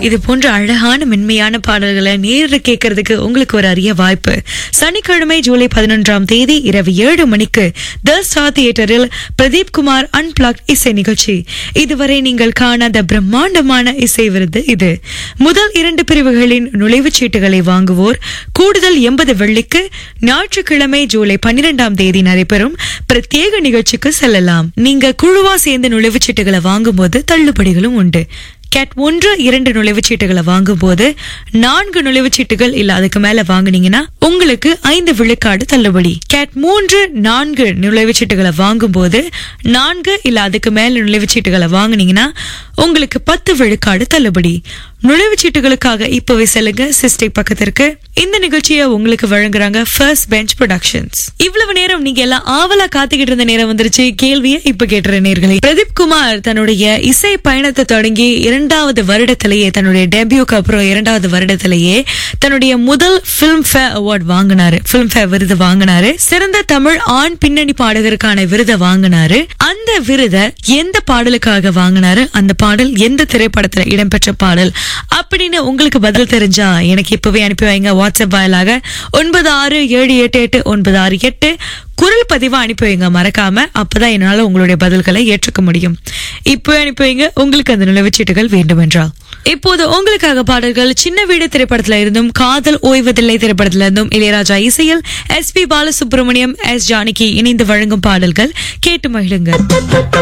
இது போன்ற அழகான மென்மையான பாடல்களை நேரில் கேட்கறதுக்கு உங்களுக்கு ஒரு அரிய வாய்ப்பு சனிக்கிழமை ஜூலை பதினொன்றாம் தேதி இரவு ஏழு மணிக்கு த ஸ்டார் தியேட்டரில் பிரதீப் குமார் அன்பிளாக் இசை நிகழ்ச்சி இதுவரை நீங்கள் காணாத பிரம்மாண்டமான இசை விருது இது முதல் இரண்டு பிரிவுகளின் நுழைவுச் சீட்டுகளை வாங்குவோர் கூடுதல் எண்பது வெள்ளிக்கு ஞாயிற்றுக்கிழமை ஜூலை பன்னிரெண்டாம் தேதி நடைபெறும் பிரத்யேக நிகழ்ச்சிக்கு செல்லலாம் நீங்க குழுவா சேர்ந்து நுழைவுச் சீட்டுகளை வாங்கும்போது தள்ளுபடிகளும் உண்டு கேட் ஒன்று இரண்டு நுழைவுச் சீட்டுகளை வாங்கும்போது நான்கு நுழைவுச் சீட்டுகள் இல்ல அதுக்கு மேல வாங்குனீங்கன்னா உங்களுக்கு ஐந்து விழுக்காடு தள்ளுபடி கேட் மூன்று நான்கு நுழைவுச் சீட்டுகளை வாங்கும்போது நான்கு இல்ல அதுக்கு மேல நுழைவுச் சீட்டுகளை வாங்குனீங்கன்னா உங்களுக்கு பத்து விழுக்காடு தள்ளுபடி நுழைவுச் சீட்டுகளுக்காக இப்பவே செல்லுங்க சிஸ்டிக் பக்கத்திற்கு இந்த நிகழ்ச்சியை உங்களுக்கு வழங்குறாங்க ஃபர்ஸ்ட் பெஞ்ச் ப்ரொடக்ஷன்ஸ் இவ்வளவு நேரம் நீங்க எல்லாம் ஆவலா காத்துக்கிட்டு இருந்த நேரம் வந்துருச்சு கேள்வியை இப்ப கேட்டுற நேர்களே பிரதீப் குமார் தன்னுடைய இசை பயணத்தை தொடங்கி இரண்டாவது வருடத்திலேயே தன்னுடைய டெபியூக்கு அப்புறம் இரண்டாவது வருடத்திலேயே தன்னுடைய முதல் பிலிம் ஃபேர் அவார்ட் வாங்கினாரு பிலிம் ஃபேர் விருது வாங்கினாரு சிறந்த தமிழ் ஆண் பின்னணி பாடகருக்கான விருதை வாங்கினாரு அந்த விருதை எந்த பாடலுக்காக வாங்கினாரு அந்த பாடல் எந்த திரைப்படத்துல இடம்பெற்ற பாடல் அப்படின்னு உங்களுக்கு பதில் தெரிஞ்சா எனக்கு இப்பவே அனுப்பி வைங்க வாட்ஸ்அப் வாயிலாக ஒன்பது ஆறு ஏழு எட்டு எட்டு ஒன்பது ஆறு எட்டு குரல் பதிவா அனுப்பி வைங்க மறக்காம அப்பதான் என்னால உங்களுடைய பதில்களை ஏற்றுக்க முடியும் இப்போ அனுப்பி வைங்க உங்களுக்கு அந்த நுழைவுச்சீட்டுகள் வேண்டும் என்றால் இப்போது உங்களுக்காக பாடல்கள் சின்ன வீடு திரைப்படத்துல இருந்தும் காதல் ஓய்வதில்லை திரைப்படத்துல இருந்தும் இளையராஜா இசையில் S P Balasubrahmanyam S Janaki இணைந்து வழங்கும் பாடல்கள் கேட்டு மகிழுங்க